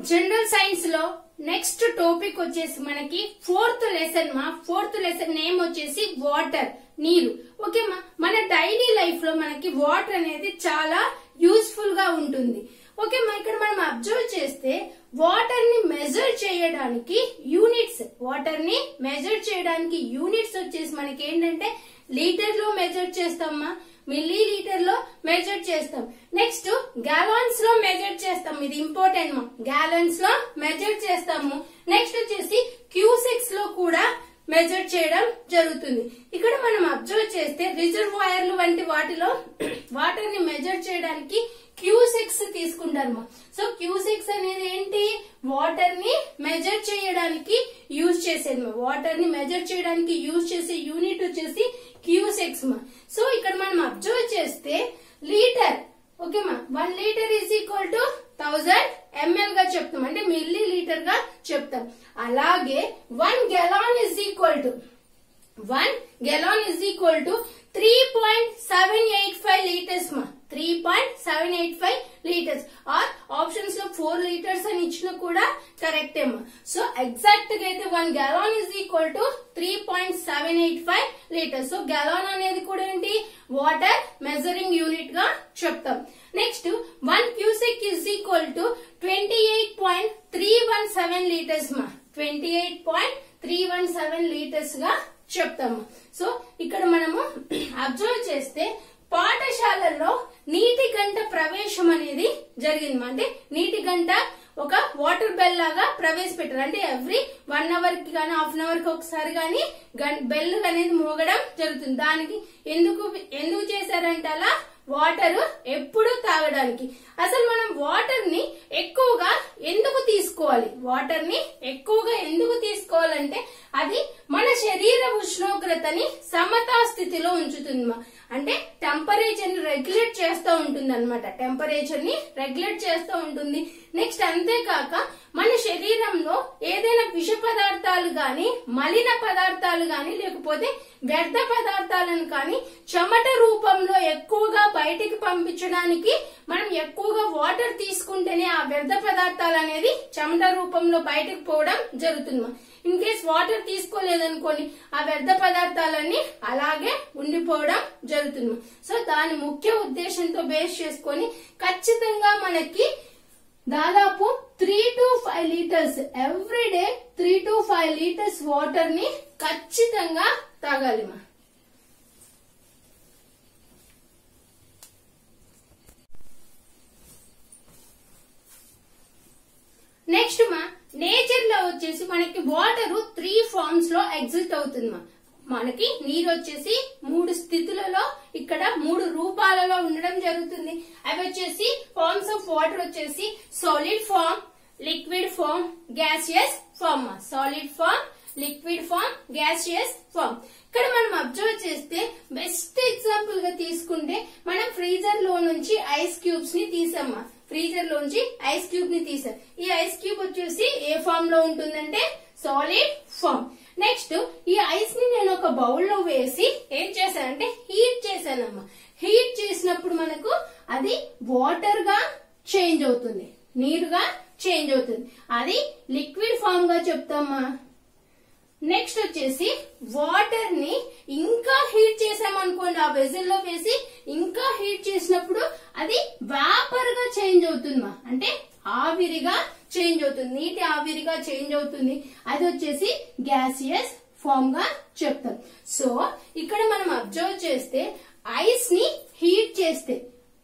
General science లో next topic వచ్చేసి మనకి ఫోర్త్ లెసన్ మా ఫోర్త్ లెసన్ నేమ్ వచ్చేసి వాటర్ నీరు ఓకే మా మన డైలీ లైఫ్ లో మనకి వాటర్ అనేది చాలా యూస్ఫుల్ గా ఉంటుంది ఓకే మా ఇక్కడ మనం అబ్జర్వ్ చేస్తే వాటర్ ని మెజర్ చేయడానికి యూనిట్స్ వాటర్ ని మెజర్ చేయడానికి యూనిట్స్ వచ్చేసి మనకి ఏంటంటే లీటర్ లో మెజర్ చేస్తామా మిల్లీ లీటర్ లో మెజర్ చేస్తాం నెక్స్ట్ గ్యాలాన్స్ లో మెజర్ చేస్తాం ఇది ఇంపార్టెంట్ మా గ్యాలన్స్ లో మెజర్ చేస్తాము నెక్స్ట్ వచ్చేసి క్యూసెక్స్ లో కూడా మెజర్ చేయడం జరుగుతుంది ఇక్కడ మనం అబ్జర్వ్ చేస్తే రిజర్వాయర్లు వంటి వాటిలో వాటర్ ని మెజర్ చేయడానికి క్యూసెక్స్ తీసుకుంటారు సో క్యూసెక్స్ అనేది ఏంటి వాటర్ ని మెజర్ చేయడానికి యూజ్ చేసేది వాటర్ ని మెజర్ చేయడానికి యూజ్ చేసే యూనిట్ వచ్చేసి క్యూసెక్స్ మా సో ఇక్కడ మనం అబ్జర్వ్ చేస్తే లీటర్ ఓకే మా one litre is equal to thousand ml గా చెప్తాం అంటే మిల్లీ లీటర్ గా చెప్తాం అలాగే one gallon is equal to one gallon is equal to three point seven eight five litres మా three point seven eight five litres or options లో four litres అని ఇచ్చిన కూడా కరెక్టే మా సో ఎగ్జాక్ట్ గా అయితే one gallon is equal to three point seven eight five litres so gallon అనేది కూడా ఏంటి వాటర్ మెజరింగ్ యూనిట్ గా చెప్తాం next one cusec is equal to twenty eight point three one seven litres మా twenty eight point three one seven litres గా చెప్తాము so ఇక్కడ మనము అబ్జర్వ్ చేస్తే పాఠశాలల్లో నీటి గంట ప్రవేశం అనేది జరిగింది అంటే నీటి గంట ఒక వాటర్ బెల్ లాగా ప్రవేశపెట్టారు అంటే ఎవ్రీ వన్ అవర్ కి కానీ హాఫ్ అన్ అవర్ కి ఒకసారి కానీ బెల్ అనేది మోగడం జరుగుతుంది దానికి ఎందుకు ఎందుకు చేశారంటే అలా వాటర్ ఎప్పుడు తాగడానికి అసలు మనం వాటర్ ని ఎక్కువగా ఎందుకు తీసుకోవాలి వాటర్ ని ఎక్కువగా ఎందుకు తీసుకోవాలంటే అది మన శరీర ఉష్ణోగ్రతని సమతా స్థితిలో ఉంచుతుంది అంటే టెంపరేచర్ ని రెగ్యులేట్ చేస్తూ ఉంటుంది అనమాట టెంపరేచర్ ని రెగ్యులేట్ చేస్తూ ఉంటుంది నెక్స్ట్ అంతేకాక మన శరీరంలో ఏదైనా విష పదార్థాలు గాని మలిన పదార్థాలు గాని లేకపోతే వ్యర్థ పదార్థాలను కానీ చెమట రూపంలో ఎక్కువగా బయటికి పంపించడానికి మనం ఎక్కువగా వాటర్ తీసుకుంటేనే ఆ వ్యర్థ పదార్థాలు అనేది చెమట రూపంలో బయటకు పోవడం జరుగుతుంది ఇన్ కేస్ వాటర్ తీసుకోలేదనుకోని ఆ వ్యర్థ పదార్థాలన్నీ అలాగే ఉండిపోవడం జరుగుతుంది సో దాని ముఖ్య ఉద్దేశంతో బేస్ చేసుకొని ఖచ్చితంగా మనకి దాదాపు three to five litres every day three to five litres water ని ఖచ్చితంగా తాగాలి మా నెక్స్ట్ మా నేచర్ లో వచ్చేసి మనకి వాటర్ త్రీ ఫార్మ్స్ లో ఎగ్జిస్ట్ అవుతుంది మా మనకి నీరు వచ్చేసి మూడు స్థితులలో ఇక్కడ మూడు రూపాలలో ఉండడం జరుగుతుంది అవి వచ్చేసి ఫార్మ్స్ ఆఫ్ వాటర్ వచ్చేసి solid form liquid form gaseous form solid form liquid form gaseous form ఇక్కడ మనం అబ్జర్వ్ చేస్తే బెస్ట్ ఎగ్జాంపుల్ గా తీసుకుంటే మనం ఫ్రీజర్ లో నుంచి ఐస్ క్యూబ్స్ ని తీసామా ఫ్రీజర్ లోంచి ఐస్ క్యూబ్ ని తీసాం ఈ ఐస్ క్యూబ్ వచ్చేసి ఏ ఫామ్ లో ఉంటుందంటే సాలిడ్ ఫామ్ నెక్స్ట్ ఈ ఐస్ ని నేను ఒక బౌల్ లో వేసి ఏం చేశానంటే హీట్ చేశానమ్మా హీట్ చేసినప్పుడు మనకు అది వాటర్ గా చేంజ్ అవుతుంది నీరుగా చేంజ్ అవుతుంది అది లిక్విడ్ ఫామ్ గా చెప్తామా నెక్స్ట్ వచ్చేసి వాటర్ ని ఇంకా హీట్ చేసామనుకోండి ఆ వెజల్ లో వేసి ఇంకా హీట్ చేసినప్పుడు అది వేపర్ గా చేంజ్ అవుతుంది అంటే ఆవిరిగా చేంజ్ అవుతుంది నీటి ఆవిరిగా చేంజ్ అవుతుంది అది వచ్చేసి గ్యాసియస్ ఫామ్ గా చెప్తాం సో ఇక్కడ మనం అబ్జర్వ్ చేస్తే ఐస్ ని హీట్ చేస్తే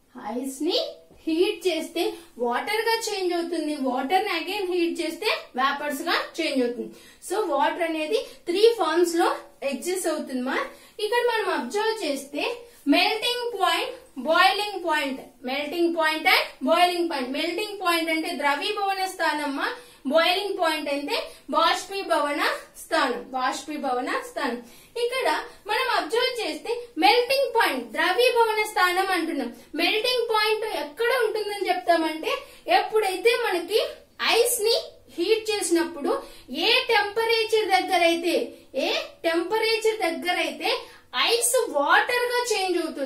ఐస్ ని హీట్ చేస్తే వాటర్ గా చేంజ్ అవుతుంది వాటర్ ని అగైన్ హీట్ చేస్తే వేపర్స్ గా చేంజ్ అవుతుంది సో వాటర్ అనేది త్రీ ఫార్మ్స్ లో ఎగ్జిస్ట్ అవుతుంది మా ఇక్కడ మనం అబ్జర్వ్ చేస్తే melting point boiling point melting point and boiling point melting point అంటే ద్రవీభవన స్థానమ్మా బాయిలింగ్ పాయింట్ అంటే బాష్పీభవన స్థానం బాష్పీభవన స్థానం ఇక్కడ మనం అబ్జర్వ్ చేస్తే మెల్టింగ్ పాయింట్ ద్రవీభవన స్థానం అంటున్నాం మెల్టింగ్ పాయింట్ ఎక్కడ ఉంటుందని చెప్తామంటే ఎప్పుడైతే మనకి ఐస్ ని హీట్ చేసినప్పుడు ఏ టెంపరేచర్ దగ్గర అయితే ఏ టెంపరేచర్ దగ్గర అయితే ఐస్ వాటర్ గా చేంజ్ అవుతుందో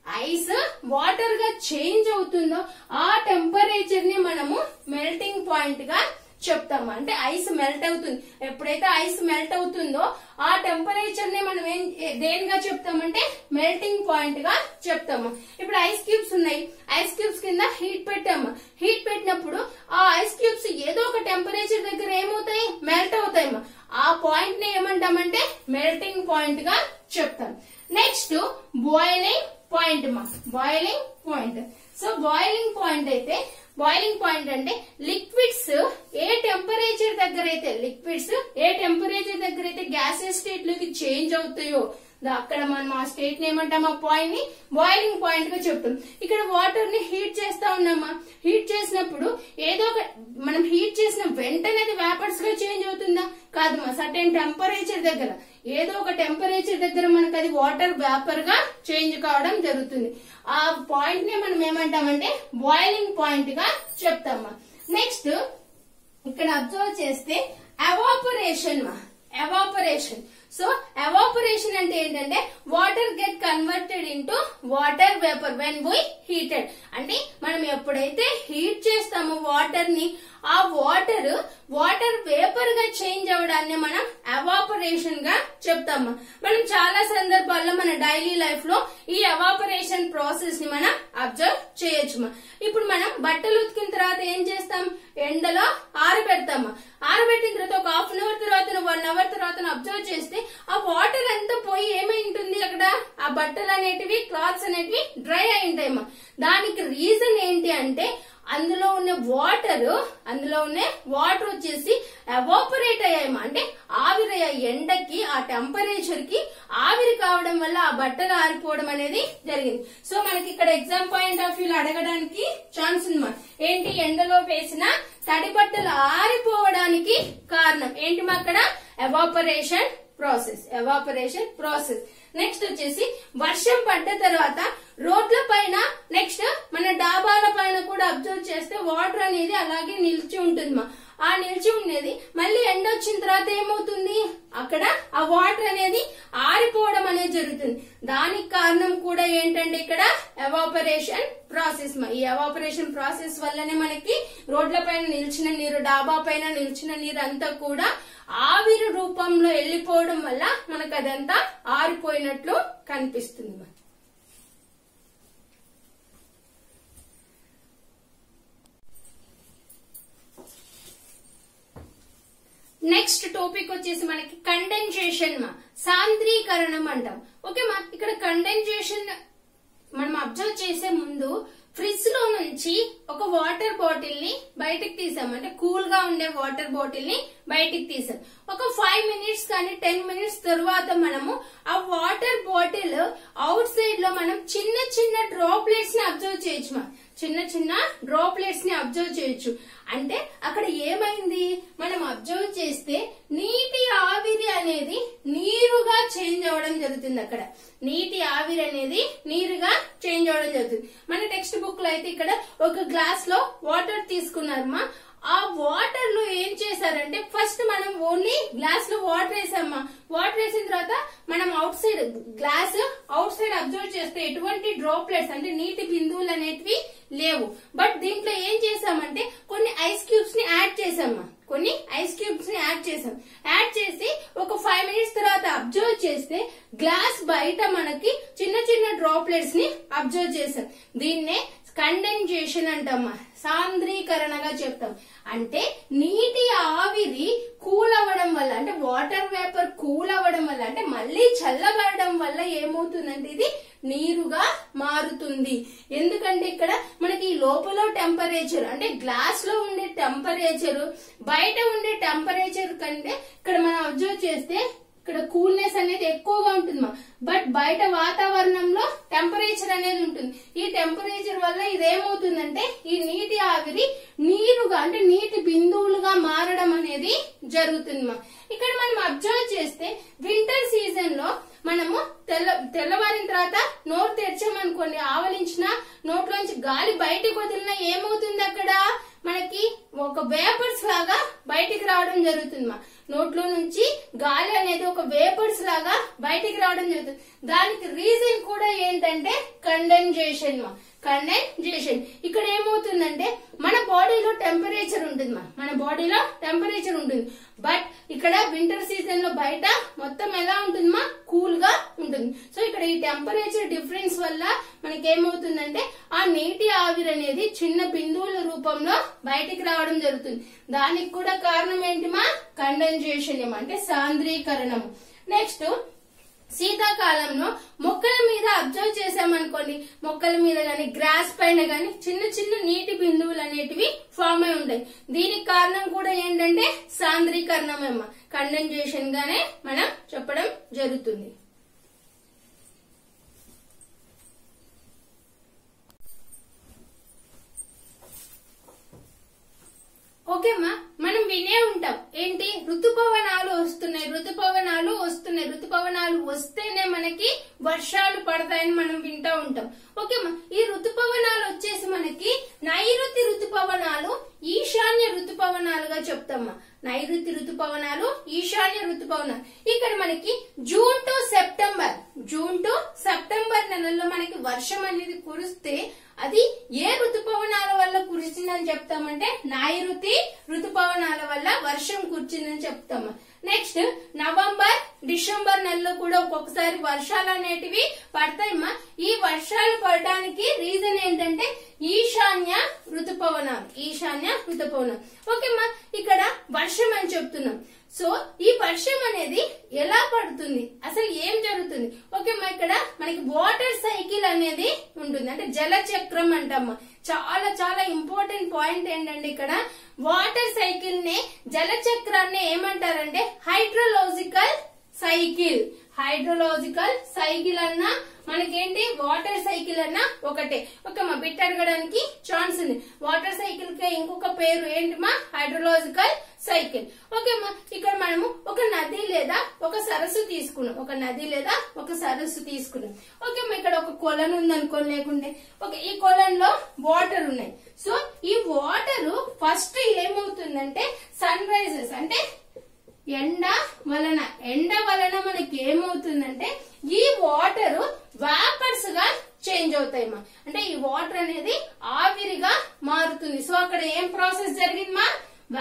ఐస్ వాటర్ గా చేంజ్ అవుతుందో ఆ టెంపరేచర్ ని మనము మెల్టింగ్ పాయింట్ గా చెప్తాము అంటే ఐస్ మెల్ట్ అవుతుంది ఎప్పుడైతే ఐస్ మెల్ట్ అవుతుందో ఆ టెంపరేచర్ ని మనం ఏం ఏ- దేనిగా చెప్తామంటే మెల్టింగ్ పాయింట్ గా చెప్తాము ఇప్పుడు ఐస్ క్యూబ్స్ ఉన్నాయి ఐస్ క్యూబ్స్ కింద హీట్ పెట్టాము హీట్ పెట్టినప్పుడు ఆ ఐస్ క్యూబ్స్ ఏదో ఒక టెంపరేచర్ దగ్గర ఏమవుతాయి మెల్ట్ అవుతాయి ఆ పాయింట్ ని ఏమంటామంటే మెల్టింగ్ పాయింట్ గా చెప్తాం నెక్స్ట్ బాయిలింగ్ పాయింట్ మా boiling point so boiling point అయితే బాయిలింగ్ పాయింట్ అంటే లిక్విడ్స్ ఏ టెంపరేచర్ దగ్గర అయితే లిక్విడ్స్ ఏ టెంపరేచర్ దగ్గర అయితే గ్యాసెస్ స్టేట్ లోకి చేంజ్ అవుతాయో దా- అక్కడ మనం ఆ స్టేట్ ని ఏమంటాం ఆ పాయింట్ ని బాయిలింగ్ పాయింట్ గా చెప్తాం ఇక్కడ వాటర్ ని హీట్ చేస్తా ఉన్నామా హీట్ చేసినప్పుడు ఏదో ఒక మనం హీట్ చేసిన వెంటనే అది వేపర్స్ గా చేంజ్ అవుతుందా కాదు మా సర్టెన్ టెంపరేచర్ దగ్గర ఏదో ఒక టెంపరేచర్ దగ్గర మనకు అది వాటర్ వేపర్ గా చేంజ్ కావడం జరుగుతుంది ఆ పాయింట్ ని మనం ఏమంటామంటే బాయిలింగ్ పాయింట్ గా చెప్తామా నెక్స్ట్ ఇక్కడ అబ్జర్వ్ చేస్తే ఎవాపరేషన్ మా ఎవాపరేషన్ సో ఎవాపరేషన్ అంటే ఏంటంటే water get converted into water vapour when why heated అంటే మనం ఎప్పుడైతే హీట్ చేస్తామో వాటర్ ని ఆ వాటర్ వాటర్ వేపర్ గా చేంజ్ అవడాన్ని మనం ఎవాపరేషన్ గా చెప్తాము మనం చాలా సందర్భాల్లో మన డైలీ లైఫ్ లో ఈ ఎవాపరేషన్ ప్రాసెస్ ని మనం అబ్జర్వ్ చేయొచ్చు ఇప్పుడు మనం బట్టలు ఉతికిన తర్వాత ఏం చేస్తాం ఎండలో ఆరబెడతాము ఆరబెట్టిన తర్వాత ఒక హాఫ్ అన్ అవర్ తర్వాత వన్ అవర్ తర్వాత అబ్జర్వ్ చేస్తే ఆ వాటర్ అంతా పోయి ఏమై ఉంటుంది అక్కడ ఆ బట్టలు అనేటివి క్లాత్స్ అనేటివి డ్రై అయి ఉంటాయమ్మా దానికి రీజన్ ఏంటి అంటే అందులో ఉన్న వాటర్ అందులో ఉన్న వాటర్ వచ్చేసి ఎవాపరేట్ అయ్యాయమ్మా అంటే ఆవిరయ్యాయి ఎండకి ఆ టెంపరేచర్ కి ఆవిరి కావడం వల్ల ఆ బట్టలు ఆరిపోవడం అనేది జరిగింది సో మనకి ఇక్కడ ఎగ్జామ్ పాయింట్ ఆఫ్ వ్యూ అడగడానికి ఛాన్స్ ఉందమ్మా ఏంటి ఎండలో వేసిన తడి బట్టలు ఆరిపోవడానికి కారణం ఏంటి మా అక్కడ evaporation process evaporation process next వచ్చేసి వర్షం పడ్డ తర్వాత రోడ్ల పైన నెక్స్ట్ మన డాబాల పైన కూడా అబ్జర్వ్ చేస్తే వాటర్ అనేది అలాగే నిలిచి ఉంటుంది మా ఆ నిలిచి ఉండేది మళ్ళీ ఎండ వచ్చిన తర్వాత ఏమవుతుంది అక్కడ ఆ వాటర్ అనేది ఆరిపోవడం అనేది జరుగుతుంది దానికి కారణం కూడా ఏంటంటే ఇక్కడ ఎవాపరేషన్ ప్రాసెస్ ఈ ఎవాపరేషన్ ప్రాసెస్ వల్లనే మనకి రోడ్ల పైన నిలిచిన నీరు డాబా పైన నిలిచిన నీరు అంతా కూడా ఆవిరి రూపంలో వెళ్ళిపోవడం వల్ల మనకు అదంతా ఆరిపోయినట్లు కనిపిస్తుంది మరి. నెక్స్ట్ టాపిక్ వచ్చేసి మనకి కండెన్సేషన్ మా సాంద్రీకరణం అంటాం ఓకే మా ఇక్కడ కండెన్సేషన్ మనం అబ్జర్వ్ చేసే ముందు ఫ్రిడ్జ్ లో నుంచి ఒక వాటర్ బాటిల్ ని బయటికి తీసాం అంటే కూల్ గా ఉండే వాటర్ బాటిల్ ని బయటికి తీసాం ఒక ఫైవ్ మినిట్స్ కానీ టెన్ మినిట్స్ తర్వాత మనము ఆ వాటర్ బాటిల్ అవుట్ సైడ్ లో మనం చిన్న చిన్న డ్రాప్లెట్స్ ని అబ్జర్వ్ చేయొచ్చు మా చిన్న చిన్న డ్రాప్లెట్స్ ని అబ్జర్వ్ చేయొచ్చు అంటే అక్కడ ఏమైంది మనం అబ్జర్వ్ చేస్తే నీటి ఆవిరి అనేది నీరుగా చేంజ్ అవ్వడం జరుగుతుంది అక్కడ నీటి ఆవిరి అనేది నీరుగా చేంజ్ అవ్వడం జరుగుతుంది మన టెక్స్ట్ బుక్ లో అయితే ఇక్కడ ఒక గ్లాస్ లో వాటర్ తీసుకున్నారమ్మా ఆ వాటర్ లో ఏం చేశారంటే ఫస్ట్ మనం ఓన్లీ గ్లాస్ లో వాటర్ వేసామా వాటర్ వేసిన తర్వాత మనం outside glass outside observe చేస్తే ఎటువంటి డ్రాప్లెట్స్ అంటే నీటి బిందువులు అనేటివి లేవు బట్ దీంట్లో ఏం చేసామంటే కొన్ని ఐస్ క్యూబ్స్ ని యాడ్ చేసామా కొన్ని ఐస్ క్యూబ్స్ ని యాడ్ చేసాం యాడ్ చేసి ఒక ఫైవ్ మినిట్స్ తర్వాత అబ్జర్వ్ చేస్తే గ్లాస్ బయట మనకి చిన్న చిన్న డ్రాప్లెట్స్ ని అబ్జర్వ్ చేసాం దీన్నే కండెన్సేషన్ అంటామా సాంద్రీకరణగా చెప్తాం అంటే నీటి ఆవిరి కూల్ అవ్వడం వల్ల అంటే వాటర్ వేపర్ కూల్ అవ్వడం వల్ల అంటే మళ్ళీ చల్లబడడం వల్ల ఏమవుతుందంటే ఇది నీరుగా మారుతుంది ఎందుకంటే ఇక్కడ మనకి ఈ లోపల టెంపరేచర్ అంటే గ్లాస్ లో ఉండే టెంపరేచర్ బయట ఉండే టెంపరేచర్ కంటే ఇక్కడ మనం అబ్జర్వ్ చేస్తే ఇక్కడ కూల్నెస్ అనేది ఎక్కువగా ఉంటుంది మా బట్ బయట వాతావరణంలో టెంపరేచర్ అనేది ఉంటుంది ఈ టెంపరేచర్ వల్ల ఇదేమవుతుందంటే ఈ నీటి ఆవిరి నీరుగా అంటే నీటి బిందువులుగా మారడం అనేది జరుగుతుంది మా ఇక్కడ మనం అబ్జర్వ్ చేస్తే వింటర్ సీజన్ లో మనము తెల్ల తెల్లవారిన తర్వాత నోరు తెరిచామనుకోండి ఆవలించిన నోట్లోంచి గాలి బయటికి వదిలినా ఏమవుతుంది అక్కడ మనకి ఒక వేపర్స్ లాగా బయటికి రావడం జరుగుతుంది మా నోట్లో నుంచి గాలి అనేది ఒక వేపర్స్ లాగా బయటికి రావడం జరుగుతుంది దానికి రీజన్ కూడా ఏంటంటే కండెన్జేషన్ మా కండెన్జేషన్ ఇక్కడ ఏమవుతుందంటే మన బాడీలో టెంపరేచర్ ఉంటుంది మా మన బాడీలో టెంపరేచర్ ఉంటుంది బట్ ఇక్కడ వింటర్ సీజన్ లో బయట మొత్తం ఎలా ఉంటుంది మా కూల్ గా ఉంటుంది సో ఇక్కడ ఈ టెంపరేచర్ డిఫరెన్స్ వల్ల మనకి ఏమవుతుందంటే ఆ నీటి ఆవిరి అనేది చిన్న బిందువుల రూపంలో బయటికి రావడం జరుగుతుంది దానికి కూడా కారణం ఏంటి మా కండెన్జేషన్ అంటే సాంద్రీకరణము నెక్స్ట్ శీతాకాలంలో మొక్కల మీద అబ్జర్వ్ చేసామనుకోండి మొక్కల మీద గాని గ్రాస్ పైన గాని చిన్న చిన్న నీటి బిందువులు అనేటివి ఫామ్ అయి ఉంటాయి దీనికి కారణం కూడా ఏంటంటే సాంద్రీకరణమేమ్మ కండెన్జేషన్ గానే మనం చెప్పడం జరుగుతుంది ఓకేమ్మా మనం వినే ఉంటాం ఏంటి ఋతుపవనాలు వస్తున్నాయి ఋతుపవనాలు వస్తున్నాయి ఋతుపవనాలు వస్తేనే మనకి వర్షాలు పడతాయని మనం వింటా ఉంటాం ఓకేమ్మా ఈ ఋతుపవనాలు వచ్చేసి మనకి నైరుతి ఋతుపవనాలు ఈశాన్య ఋతుపవనాలుగా చెప్తామా నైరుతి ఋతుపవనాలు ఈశాన్య ఋతుపవనాలు ఇక్కడ మనకి June to September June to September నెలల్లో మనకి వర్షం అనేది కురిస్తే అది ఏ ఋతుపవనాల వల్ల కురిసిందని చెప్తామంటే నైరుతి ఋతుపవనాల వల్ల వర్షం కురిచిందని చెప్తాము నెక్స్ట్ నవంబర్ డిసెంబర్ నెలలో కూడా ఒక్కొక్కసారి వర్షాలు అనేటివి పడతాయమ్మా ఈ వర్షాలు పడడానికి రీజన్ ఏంటంటే ఈశాన్య ఋతుపవనాలు ఈశాన్య ఋతుపవనాలు ఓకేమ్మా ఇక్కడ వర్షం అని చెప్తున్నాం సో ఈ వర్షం అనేది ఎలా పడుతుంది అసలు ఏం జరుగుతుంది ఓకేమ్మా ఇక్కడ మనకి వాటర్ సైకిల్ అనేది ఉంటుంది అంటే జల చక్రం అంటమ్మా చాలా చాలా ఇంపార్టెంట్ పాయింట్ ఏంటంటే ఇక్కడ వాటర్ సైకిల్ ని జల చక్రాన్ని ఏమంటారంటే హైడ్రోలాజికల్ సైకిల్ హైడ్రోలాజికల్ సైకిల్ అన్నా మనకేంటి వాటర్ సైకిల్ అన్నా ఒకటే ఓకే మా బిట్ అడగడానికి ఛాన్స్ ఉంది వాటర్ సైకిల్ కి ఇంకొక పేరు ఏంటి మా హైడ్రోలాజికల్ సైకిల్ ఓకే మా ఇక్కడ మనము ఒక నది లేదా ఒక సరస్సు తీసుకున్నాం ఒక నది లేదా ఒక సరస్సు తీసుకున్నాం ఓకే మా ఇక్కడ ఒక కొలను ఉంది అనుకోని లేకుంటే ఓకే ఈ కొలంలో వాటర్ ఉన్నాయి సో ఈ వాటర్ ఫస్ట్ ఏమవుతుందంటే సన్ రైజెస్ అంటే ఎండ వలన ఎండ వలన మనకి ఏమవుతుందంటే ఈ వాటర్ వాపర్స్ గా చేంజ్ అవుతాయి మా అంటే ఈ వాటర్ అనేది ఆవిరిగా మారుతుంది సో అక్కడ ఏం ప్రాసెస్ జరిగింది మా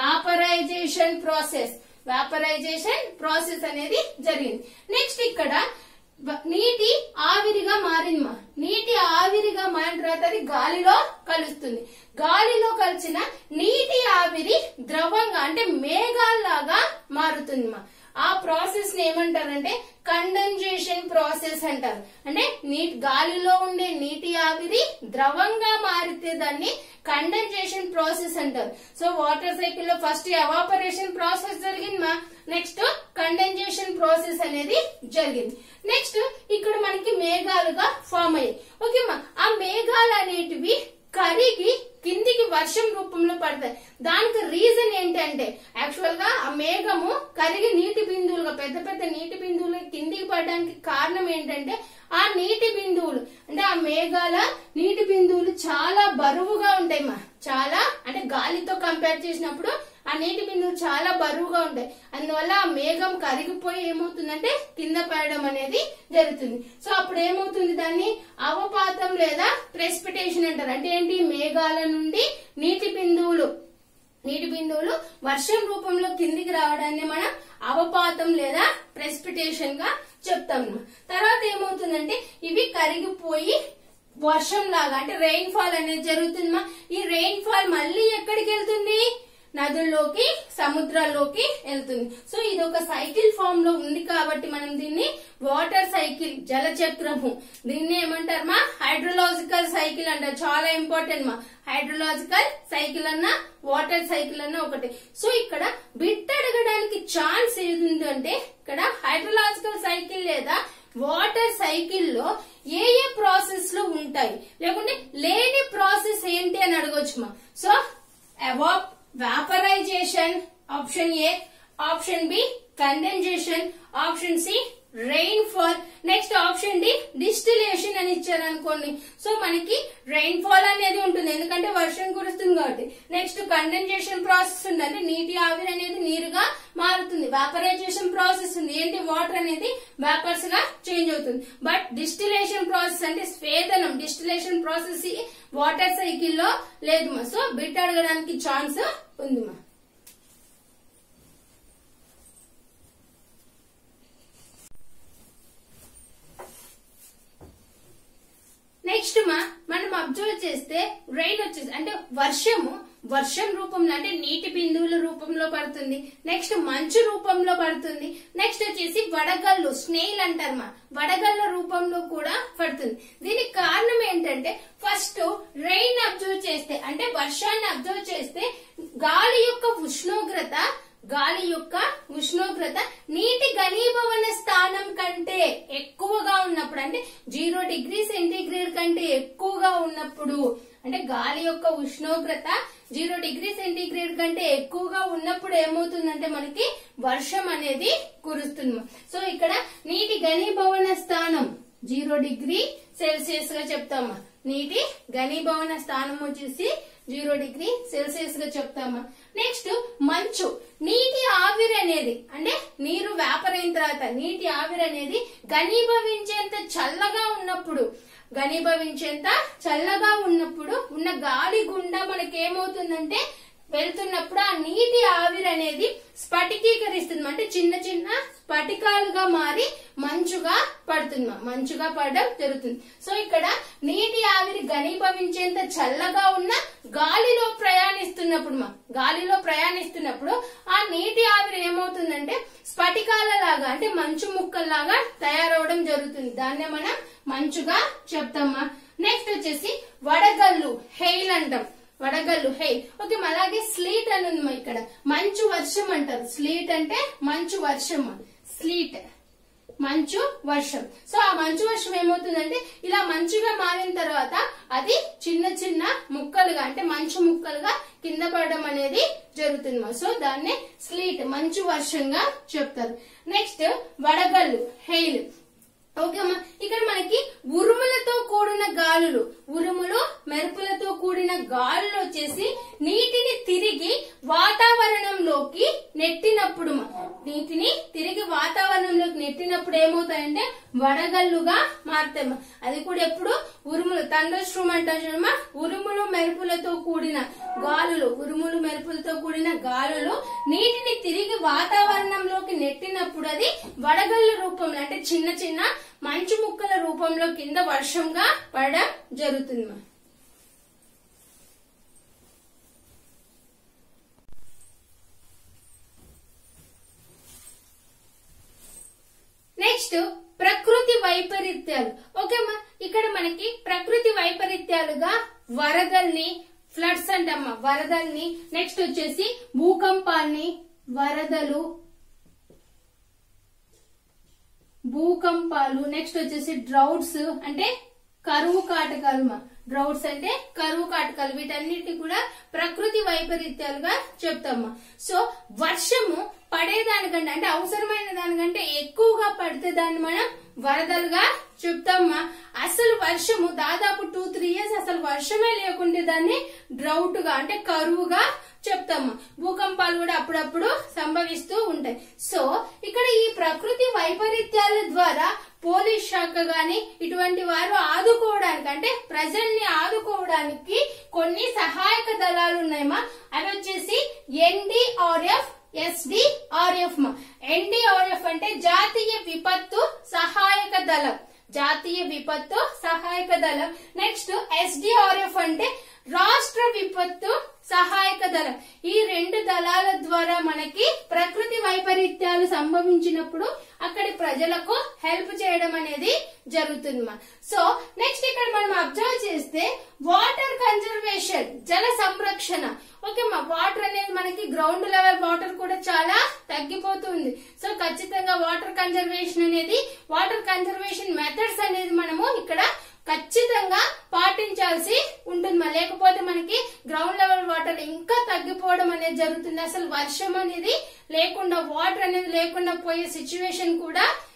వాపరైజేషన్ ప్రాసెస్ వాపరైజేషన్ ప్రాసెస్ అనేది జరిగింది నెక్స్ట్ ఇక్కడ వ- నీటి ఆవిరిగా మారింది మా నీటి ఆవిరిగా మారిన తర్వాత అది గాలిలో కలుస్తుంది గాలిలో కలిసిన నీటి ఆవిరి ద్రవంగా అంటే మేఘాల్లాగా మారుతుంది మా ఆ ప్రాసెస్ ని ఏమంటారంటే కండెన్జేషన్ ప్రాసెస్ అంటారు అంటే నీటి గాలిలో ఉండే నీటి ఆవిరి ద్రవంగా మారితే దాన్ని కండెన్జేషన్ ప్రాసెస్ అంటారు సో వాటర్ సైకిల్ లో ఫస్ట్ ఎవాపరేషన్ ప్రాసెస్ జరిగింది మా నెక్స్ట్ కండెన్జేషన్ ప్రాసెస్ అనేది జరిగింది నెక్స్ట్ ఇక్కడ మనకి మేఘాలుగా ఫామ్ అయ్యాయి ఓకే మా ఆ మేఘాలు అనేటివి కరిగి కిందికి వర్షం రూపంలో పడతాయి దానికి రీజన్ ఏంటంటే యాక్చువల్ గా ఆ మేఘము కరిగి నీటి బిందువులుగా పెద్ద పెద్ద నీటి బిందువులు కిందికి పడడానికి కారణం ఏంటంటే ఆ నీటి బిందువులు అంటే ఆ మేఘాల నీటి బిందువులు చాలా బరువుగా ఉంటాయి మా చాలా అంటే గాలితో కంపేర్ చేసినప్పుడు ఆ నీటి బిందువులు చాలా బరువుగా ఉంటాయి అందువల్ల ఆ మేఘం కరిగిపోయి ఏమవుతుందంటే కింద పడడం అనేది జరుగుతుంది సో అప్పుడు ఏమవుతుంది దాన్ని అవపాతం లేదా ప్రెసిపిటేషన్ అంటారు అంటే ఏంటి మేఘాల నుండి నీటి బిందువులు నీటి బిందువులు వర్షం రూపంలో కిందికి రావడాన్ని మనం అవపాతం లేదా ప్రెసిపిటేషన్ గా చెప్తాం తర్వాత ఏమవుతుందంటే ఇవి కరిగిపోయి వర్షం లాగా అంటే రెయిన్ ఫాల్ అనేది జరుగుతుంది మా ఈ రెయిన్ ఫాల్ మళ్ళీ ఎక్కడికి వెళ్తుంది నదుల్లోకి సముద్రాల్లోకి వెళ్తుంది సో ఇది ఒక సైకిల్ ఫామ్ లో ఉంది కాబట్టి మనం దీన్ని వాటర్ సైకిల్ జల చక్రము దీన్ని ఏమంటారు మా హైడ్రోలాజికల్ సైకిల్ అంటారు చాలా ఇంపార్టెంట్ మా హైడ్రోలాజికల్ సైకిల్ అన్న వాటర్ సైకిల్ అన్న ఒకటి సో ఇక్కడ బిట్ అడగడానికి ఛాన్స్ ఏంటంటే ఇక్కడ హైడ్రోలాజికల్ సైకిల్ లేదా వాటర్ సైకిల్ లో ఏ ఏ ప్రాసెస్ లో ఉంటాయి లేకుంటే లేని ప్రాసెస్ ఏంటి అని అడగొచ్చు మా సో అవాప్ vaporisation option A option B condensation option C rainfall next option D distillation అని ఇచ్చారు అనుకోండి సో మనకి రెయిన్ ఫాల్ అనేది ఉంటుంది ఎందుకంటే వర్షం కురుస్తుంది కాబట్టి నెక్స్ట్ కండెన్సేషన్ ప్రాసెస్ ఉంది అంటే నీటి ఆవిరి అనేది నీరుగా మారుతుంది వాపరైజేషన్ ప్రాసెస్ ఉంది ఏంటి వాటర్ అనేది వేపర్స్ గా చేంజ్ అవుతుంది బట్ డిస్టిలేషన్ ప్రాసెస్ అంటే స్వేదనం డిస్టిలేషన్ ప్రాసెస్ వాటర్ సైకిల్ లో లేదు మా సో బిట్ అడగడానికి ఛాన్స్ ఉంది మా నెక్స్ట్ మా మనం అబ్జర్వ్ చేస్తే రైన్ వచ్చేసి అంటే వర్షము వర్షం రూపంలో అంటే నీటి బిందువుల రూపంలో పడుతుంది నెక్స్ట్ మంచు రూపంలో పడుతుంది నెక్స్ట్ వచ్చేసి వడగళ్ళు స్నేల్ అంటారు మా వడగళ్ళ రూపంలో కూడా పడుతుంది దీనికి కారణం ఏంటంటే ఫస్ట్ రెయిన్ అబ్జర్వ్ చేస్తే అంటే వర్షాన్ని అబ్జర్వ్ చేస్తే గాలి యొక్క ఉష్ణోగ్రత గాలి యొక్క ఉష్ణోగ్రత నీటి ఘనీభవన స్థానం కంటే ఎక్కువగా ఉన్నప్పుడు అంటే జీరో డిగ్రీ సెంటీగ్రేడ్ కంటే ఎక్కువగా ఉన్నప్పుడు అంటే గాలి యొక్క ఉష్ణోగ్రత జీరో డిగ్రీ సెంటీగ్రేడ్ కంటే ఎక్కువగా ఉన్నప్పుడు ఏమవుతుందంటే మనకి వర్షం అనేది కురుస్తుంది సో ఇక్కడ నీటి ఘనీభవన స్థానం జీరో డిగ్రీ సెల్సియస్ గా చెప్తామా నీటి ఘనీభవన స్థానం వచ్చేసి జీరో డిగ్రీ సెల్సియస్ గా చెప్తామా నెక్స్ట్ మంచు నీటి ఆవిరి అనేది అంటే నీరు వేపరైన తర్వాత నీటి ఆవిరి అనేది ఘనీభవించేంత చల్లగా ఉన్నప్పుడు ఘనీభవించేంత చల్లగా ఉన్నప్పుడు ఉన్న గాలి గుండా మనకి ఏమవుతుందంటే వెళ్తున్నప్పుడు ఆ నీటి ఆవిరి అనేది స్ఫటికీకరిస్తుంది అంటే చిన్న చిన్న స్ఫటికాలుగా మారి మంచుగా పడుతుంది మంచుగా పడడం జరుగుతుంది సో ఇక్కడ నీటి ఆవిరి ఘనీభవించేంత చల్లగా ఉన్న గాలిలో ప్రయాణిస్తున్నప్పుడు మా గాలిలో ప్రయాణిస్తున్నప్పుడు ఆ నీటి ఆవిరి ఏమవుతుందంటే స్ఫటికాల లాగా అంటే మంచు ముక్కల్లాగా తయారవడం జరుగుతుంది దాన్నే మనం మంచుగా చెప్తామా నెక్స్ట్ వచ్చేసి వడగళ్ళు హెయిల్ అంటాం వడగళ్ళు హే ఓకే అలాగే స్లీట్ అని ఉంది మా ఇక్కడ మంచు వర్షం అంటారు స్లీట్ అంటే మంచు వర్షం స్లీట్ మంచు వర్షం సో ఆ మంచు వర్షం ఏమవుతుందంటే ఇలా మంచుగా మారిన తర్వాత అది చిన్న చిన్న ముక్కలుగా అంటే మంచు ముక్కలుగా కింద పడడం అనేది జరుగుతుంది మా సో దాన్నే స్లీట్ మంచు వర్షంగా చెప్తారు నెక్స్ట్ వడగళ్ళు హెయిల్ ఓకే అమ్మా ఇక్కడ మనకి ఉరుములతో కూడిన గాలులు ఉరుములు మెరుపులతో కూడిన గాలులు వచ్చేసి నీటిని తిరిగి వాతావరణంలోకి నెట్టినప్పుడు మా, నీటిని తిరిగి వాతావరణంలోకి నెట్టినప్పుడు ఏమవుతాయంటే వడగళ్ళుగా మారుతాయి అది కూడా ఎప్పుడు ఉరుములు తండర్ స్ట్రూమ్ అంటారు చూడమ్మా ఉరుములు మెరుపులతో కూడిన గాలులు ఉరుములు మెరుపులతో కూడిన గాలులు నీటిని తిరిగి వాతావరణంలోకి నెట్టినప్పుడు అది వడగళ్ళ రూపంలో అంటే చిన్న చిన్న మంచు ముక్కల రూపంలో కింద వర్షంగా పడడం జరుగుతుంది మా. నెక్స్ట్ ప్రకృతి వైపరీత్యాలు ఓకేమ్మా ఇక్కడ మనకి ప్రకృతి వైపరీత్యాలుగా వరదల్ని ఫ్లడ్స్ అంటమ్మా వరదల్ని నెక్స్ట్ వచ్చేసి భూకంపాల్ని వరదలు భూకంపాలు నెక్స్ట్ వచ్చేసి డ్రౌట్స్ అంటే కరువు కాటకాలు మా డ్రౌట్స్ అంటే కరువు కాటకాలు వీటన్నిటిని కూడా ప్రకృతి వైపరీత్యాలుగా చెప్తామా సో వర్షము పడేదానికంటే అంటే అవసరమైన దానికంటే ఎక్కువగా పడితే దాన్ని మనం వరదలుగా చెప్తామా అసలు వర్షము దాదాపు టూ త్రీ ఇయర్స్ అసలు వర్షమే లేకుంటే దాన్ని డ్రౌట్ గా అంటే కరువుగా చెప్తాము భూకంపాలు కూడా అప్పుడప్పుడు సంభవిస్తూ ఉంటాయి సో ఇక్కడ ఈ ప్రకృతి వైపరీత్యాల ద్వారా పోలీస్ శాఖ గాని ఇటువంటి వారు ఆదుకోవడానికి అంటే ప్రజల్ని ఆదుకోవడానికి కొన్ని సహాయక దళాలు ఉన్నాయమ్మా అవి వచ్చేసి ఎన్డీఆర్ఎఫ్ ఎస్డిఆర్ఎఫ్ ఎన్డీఆర్ఎఫ్ అంటే జాతీయ విపత్తు సహాయక దళం జాతీయ విపత్తు సహాయక దళం నెక్స్ట్ ఎస్డిఆర్ఎఫ్ అంటే రాష్ట్ర విపత్తు సహాయక దళం ఈ రెండు దళాల ద్వారా మనకి ప్రకృతి వైపరీత్యాలు సంభవించినప్పుడు అక్కడి ప్రజలకు హెల్ప్ చేయడం అనేది జరుగుతుంది మా సో నెక్స్ట్ ఇక్కడ మనం అబ్జర్వ్ చేస్తే వాటర్ కన్జర్వేషన్ జల సంరక్షణ ఓకే మా వాటర్ అనేది మనకి గ్రౌండ్ లెవెల్ వాటర్ కూడా చాలా తగ్గిపోతుంది సో ఖచ్చితంగా వాటర్ కన్జర్వేషన్ అనేది వాటర్ కన్జర్వేషన్ మెథడ్స్ అనేది మనము ఇక్కడ ఖచ్చితంగా పాటించాల్సి ఉంటుంది మరి లేకపోతే మనకి గ్రౌండ్ లెవెల్ వాటర్ ఇంకా తగ్గిపోవడం అనేది జరుగుతుంది అసలు వర్షం అనేది లేకుండా వాటర్ అనేది లేకుండా పోయే సిచ్యువేషన్ కూడా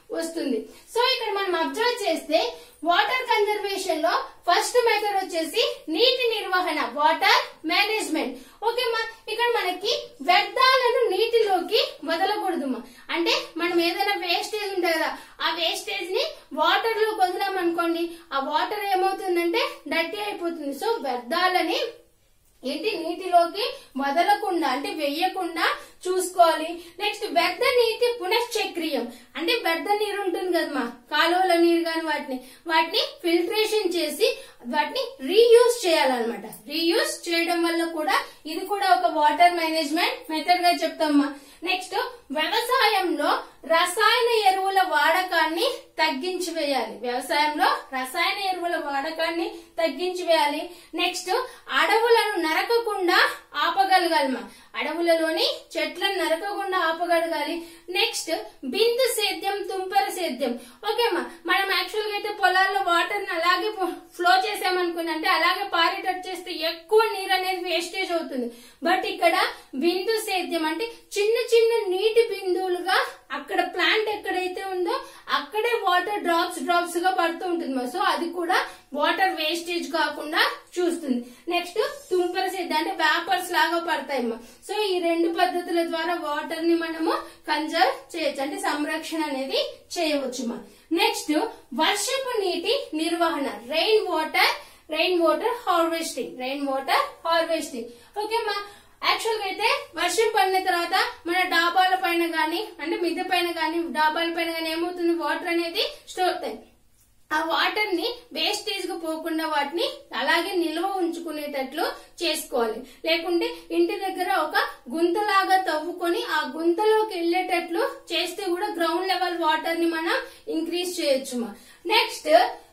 వస్తుంది సో ఇక్కడ మనం అబ్జర్వ్ చేస్తే వాటర్ కన్జర్వేషన్ లో ఫస్ట్ మెథడ్ వచ్చేసి నీటి నిర్వహణ వాటర్ మేనేజ్మెంట్ ఓకే మా ఇక్కడ మనకి వ్యర్థాలను నీటిలోకి వదలకూడదు అంటే మనం ఏదైనా వేస్టేజ్ ఉంటుంది కదా ఆ వేస్టేజ్ ని వాటర్ లో వదిలాం అనుకోండి ఆ వాటర్ ఏమవుతుందంటే డర్టీ అయిపోతుంది సో వ్యర్థాలని ఏంటి నీటిలోకి వదలకుండా అంటే వెయ్యకుండా చూసుకోవాలి నెక్స్ట్ వ్యర్థ నీటి పునశ్చక్రియం అంటే వ్యర్థ నీరు ఉంటుంది కదమ్మా కాలువల నీరు కానీ వాటిని వాటిని ఫిల్టరేషన్ చేసి వాటిని రీయూజ్ చేయాలన్నమాట రీయూజ్ చేయడం వల్ల కూడా ఇది కూడా ఒక వాటర్ మేనేజ్మెంట్ మెథడ్ గా చెప్తామ్మా నెక్స్ట్ వ్యవసాయంలో రసాయన ఎరువుల వాడకాన్ని తగ్గించి వేయాలి వ్యవసాయంలో రసాయన ఎరువుల వాడకాన్ని తగ్గించి వేయాలి నెక్స్ట్ అడవులను నరకకుండా ఆపగలగాలమ్మా అడవులలోని చెట్లను నరకకుండా ఆపగలగాలి నెక్స్ట్ బిందు సేద్యం తుంపర సేద్యం ఓకేమ్మా మనం యాక్చువల్ గా అయితే పొలాల్లో వాటర్ ని అలాగే ఫ్లో చేసామనుకుని అంటే అలాగే పారేటట్టు చేస్తే ఎక్కువ నీరు అనేది వేస్టేజ్ అవుతుంది బట్ ఇక్కడ బిందు సేద్యం అంటే చిన్న చిన్న నీటి బిందువులుగా అక్కడ ప్లాంట్ ఎక్కడైతే ఉందో అక్కడే వాటర్ డ్రాప్స్ డ్రాప్స్ గా పడుతూ ఉంటుంది సో అది కూడా వాటర్ వేస్టేజ్ కాకుండా చూస్తుంది నెక్స్ట్ తుంపర సేద్యం అంటే వేపర్స్ లాగా పడతాయమ్మా సో ఈ రెండు పద్ధతుల ద్వారా వాటర్ ని మనము కన్జర్వ్ చేయొచ్చు అంటే సంరక్షణ అనేది చేయవచ్చు మా నెక్స్ట్ వర్షపు నీటి నిర్వహణ rain water rain water harvesting rain water harvesting okay మా యాక్చువల్ గా అయితే వర్షం పడిన తర్వాత మన డాబాల పైన గానీ అంటే మిద్దె పైన గానీ డాబాల పైన గానీ ఏమవుతుంది వాటర్ అనేది స్టోర్ అవుతాయి ఆ వాటర్ ని వేస్టేజ్ గా పోకుండా వాటిని అలాగే నిల్వ ఉంచుకునేటట్లు చేసుకోవాలి లేకుంటే ఇంటి దగ్గర ఒక గుంతలాగా తవ్వుకొని ఆ గుంతలోకి వెళ్ళేటట్లు చేస్తే కూడా గ్రౌండ్ లెవెల్ వాటర్ ని మనం ఇంక్రీజ్ చేయొచ్చు నెక్స్ట్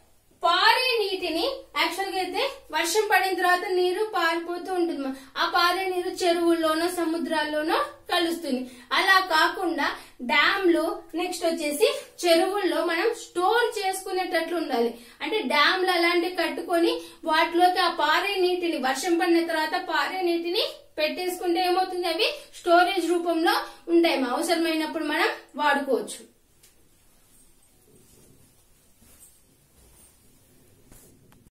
పారే నీటిని యాక్చువల్ గా అయితే వర్షం పడిన తర్వాత నీరు పారిపోతూ ఉంటుంది మా. ఆ పారే నీరు చెరువుల్లోనో సముద్రాల్లోనో కలుస్తుంది అలా కాకుండా డ్యామ్లు నెక్స్ట్ వచ్చేసి చెరువుల్లో మనం స్టోర్ చేసుకునేటట్లు ఉండాలి అంటే డ్యామ్లు అలాంటివి కట్టుకొని వాటిలోకి ఆ పారే నీటిని వర్షం పడిన తర్వాత పారే నీటిని పెట్టేసుకుంటే ఏమవుతుంది అవి స్టోరేజ్ రూపంలో ఉంటాయి మా. అవసరమైనప్పుడు మనం వాడుకోవచ్చు